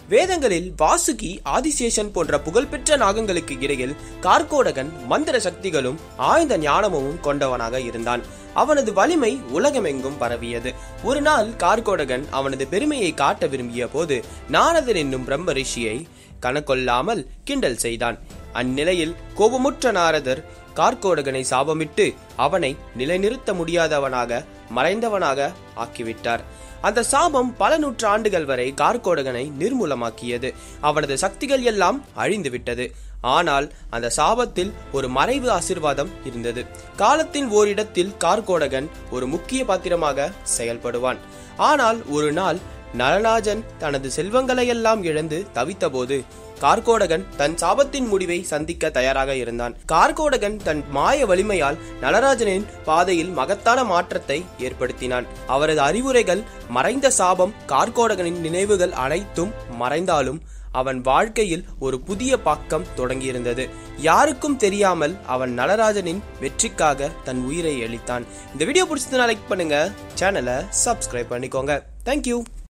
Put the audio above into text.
வேதங்களில் வாசுகி ஆதிசேஷன் போன்ற புகழ்பெற்ற நாகங்களுக்கு இடையில் கார்கோடகன் மந்திர சக்திகளும் ஆழ்ந்த ஞானமும் கொண்டவனாக இருந்தான் அவனது வலிமை உலகமெங்கும் பரவியது ஒரு நாள் கார்கோடகன் அவனது பெருமையை காட்ட விரும்பிய போது நாரதன் என்னும் பிரம்ம ரிஷியை கணக்கொள்ளாமல் கிண்டல் செய்தான் அந்நிலையில் கோபமுற்ற நாரதர் கார்கோடகனை சாபமிட்டு அவனை நிலைநிறுத்த முடியாதவனாக மறைந்தவனாக ஆக்கிவிட்டார் அந்த சாபம் பல நூற்றாண்டுகள் வரை கார்கோடகனை நிர்மூலமாக்கியது அவனது சக்திகள் எல்லாம் அழிந்து விட்டது ஆனால் அந்த சாபத்தில் ஒரு மறைவு ஆசிர்வாதம் இருந்தது காலத்தின் ஓரிடத்தில் கார்கோடகன் ஒரு முக்கிய பாத்திரமாக செயல்படுவான் ஆனால் ஒரு நாள் நளராஜன் தனது செல்வங்களையெல்லாம் இழந்து தவித்தபோது கார்கோடகன் தன் சாபத்தின் முடிவை சந்திக்க தயாராக இருந்தான் கார்கோடகன் தன் மாய வலிமையால் நளராஜனின் பாதையில் மகத்தான மாற்றத்தை ஏற்படுத்தினான் அவரது அறிவுரைகள் மறைந்த சாபம் கார்கோடகனின் நினைவுகள் அனைத்தும் மறைந்தாலும் அவன் வாழ்க்கையில் ஒரு புதிய பாக்கம் தொடங்கியிருந்தது யாருக்கும் தெரியாமல் அவன் நளராஜனின் வெற்றிக்காக தன் உயிரை அளித்தான் இந்த வீடியோ பிடிச்சதுன்னா லைக் பண்ணுங்க சேனலை சப்ஸ்கிரைப் பண்ணிக்கோங்க தேங்க்யூ